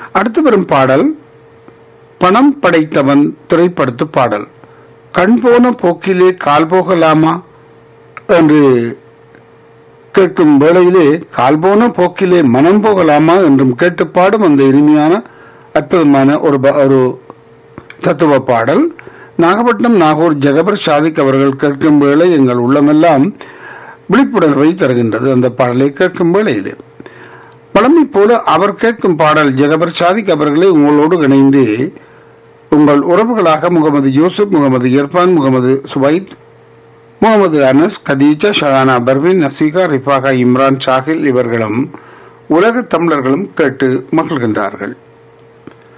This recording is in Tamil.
அடுத்து வரும் பாடல் பணம் படைத்தவன் திரைப்படத்து பாடல் கண் போன போக்கிலே கால் போகலாமா என்று கேட்கும் வேளையிலே கால் போன போக்கிலே மனம் போகலாமா என்றும் கேட்டு பாடும் அந்த இனிமையான அற்புதமான ஒரு ப- ஒரு தத்துவ பாடல் நாகப்பட்டினம் நாகூர் ஜெகபர் சாதிக் அவர்கள் கேட்கும் வேளை எங்கள் உள்ளமெல்லாம் விழிப்புணர்வை தருகின்றது அந்த பாடலை கேட்கும் வேளையிலே பழமை போல அவர் கேட்கும் பாடல் ஜெகபர் சாதிக் அவர்களே உங்களோடு இணைந்து உங்கள் உறவுகளாக முகமது யூசுப் முகமது இர்பான் முகமது சுவைத் முகமது அனஸ் கதீஜா ஷஹானா பர்வீன் நசீகா ரிஃபாகா இம்ரான் ஷாகில் இவர்களும் உலக தமிழர்களும் கேட்டு மகிழ்கின்றார்கள்